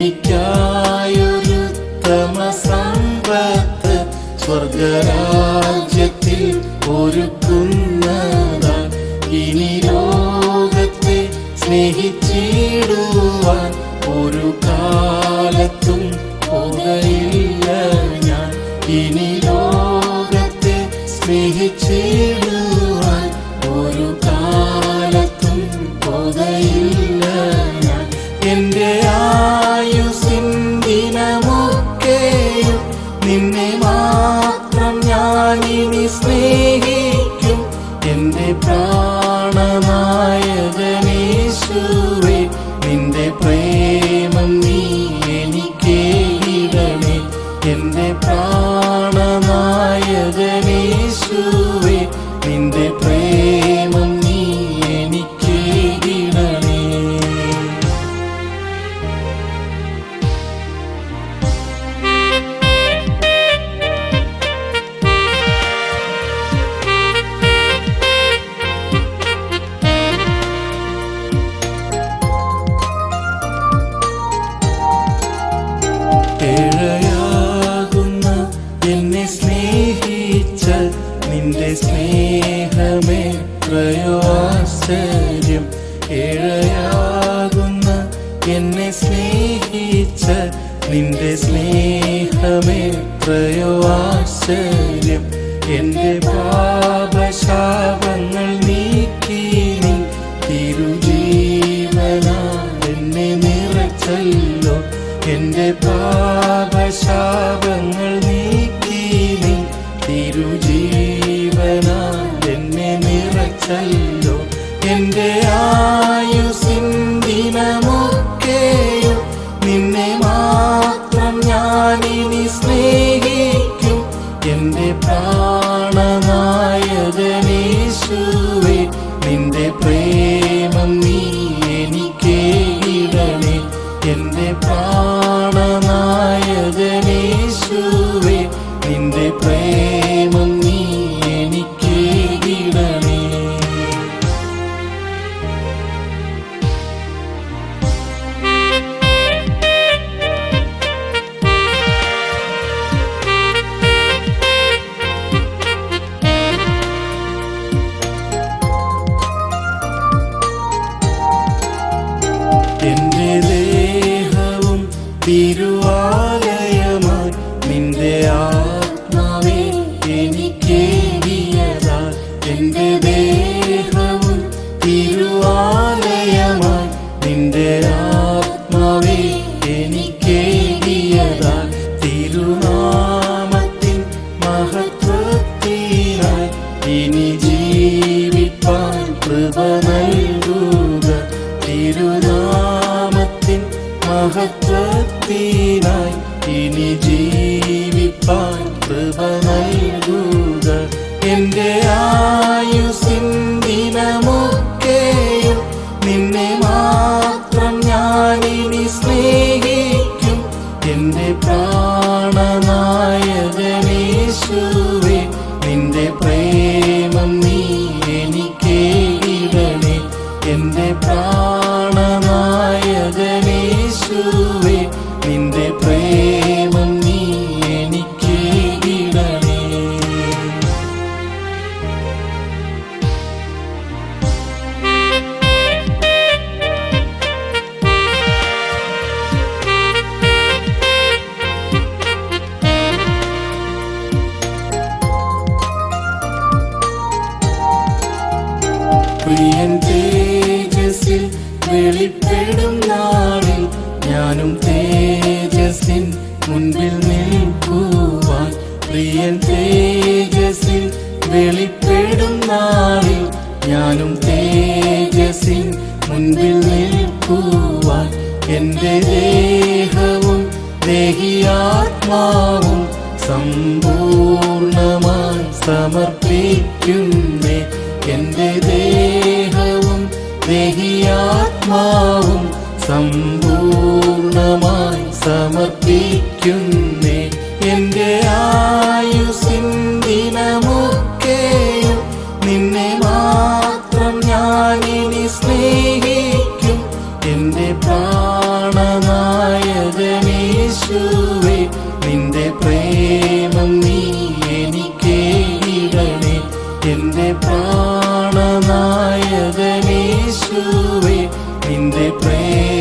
എനിക്കായൊരുത്തമ സമ്പത്ത് സ്വർഗരാജ്യത്തിൽ ഒരുക്കുന്നതാൻ ഇനി ലോകത്തെ സ്നേഹിച്ചിടുവാൻ ഒരു കാലത്തും പോകയില്ല ഞാൻ ഇനി ലോകത്തെ സ്നേഹിച്ചിടുവാൻ ഒരു കാലത്തും പോകയില്ല ഞാൻ എന്റെ ആയുസിൻ ദിനമൊക്കെയും നിന്നെ മാത്രം ഞാൻ ഇനി സ്നേഹിക്കും എന്റെ പ്രാണനായകനേശുവേ നിന്റെ പ്രേമം നീ എനിക്ക് ഇടണേ എന്റെ പ്രാണനായകനേശുവേ നിന്റെ പ്രേമം നീ എനിക്ക് ഇടണേ ഏഴയാകുന്ന എന്നെ സ്നേഹിച്ച നിന്റെ സ്നേഹമേത്രയോ ആശ്ചര്യം ഏഴയാകുന്ന എന്നെ സ്നേഹിച്ച നിന്റെ സ്നേഹമേത്രയോ ആശ്ചര്യം എന്റെ പാപശാപങ്ങൾ നീക്കി നീ തിരുജീവനാൽ എന്നെ നിറച്ചല്ലോ എന്റെ പാപശാപങ്ങൾ നീക്കി നീ തിരുജീവനാൽ എന്നെ നിറച്ചല്ലോ എന്റെ ആയുസിൻ ദിനമൊക്കെയും നിന്നെ മാത്രം ഞാനിനി സ്നേഹിക്കും എന്റെ പ്രാണനായകനേശുവേ നിന്റെ പ്രേമം നീ എനിക്ക് ഇടണേ എന്റെ പ്രാണനായകനേശുവേ നിന്റെ പ്രേമം നീ എനിക്ക് ഇടണേ എന്റെ ദേഹവും തിരുവാലയമായി നിന്റെ ആത്മാവേ എനിക്കേകിയതാ എന്റെ ദേഹവും തിരുവാലയമായി നിന്റെ ആത്മാവേ എനിക്കേകിയതാ തിരുനാമത്തിൻ മഹത്വത്തിനായി ഇനി ജീവിപ്പാൻ കൃപ നൽകുക തിരുനാമത്തിൻ മഹത്വത്തിനായി ഇനി ജീവിപ്പാൻ കൃപ നൽകുക എന്റെ ആയുസിൻ ദിനമൊക്കെയും നിന്നെ മാത്രം ഞാനിനി സ്നേഹിക്കും എന്റെ പ്രാണനായകനേശുവേ നിന്റെ പ്രേമം നീ എനിക്ക് ഇടണേ എന്റെ പ്രാണനായകനേശുവേ നിന്റെ പ്രേമം നീ എനിക്ക് ഇടണേ പ്രിയൻ തേജസ്സിൽ വെളിപ്പെടും നാളിൽ ഞാനും തേജസ്സിൻ മുൻപിൽ നിൽക്കുവാൻ പ്രിയൻ തേജസ്സിൽ വെളിപ്പെടും നാളിൽ ഞാനും തേജസ്സിൻ മുൻപിൽ നിൽക്കുവാൻ എന്റെ ദേഹവും ദേഹിയാത്മാവും സമ്പൂർണമായി സമർപ്പിക്കുന്നേ എന്റെ ദേഹവും ദേഹിയാത്മാവും സമ്പൂർണമായി സമർപ്പിക്കുന്നേ എന്റെ ആയുസിൻ ദിനമൊക്കെയും നിന്നെ മാത്രം ഞാനിനി സ്നേഹിക്കും എന്റെ പ്രാണനായക പ്രേമം നീ എനിക്കേടണേ എന്റെ പ്രാണനായകനേശുവേ നിന്റെ പ്രേമ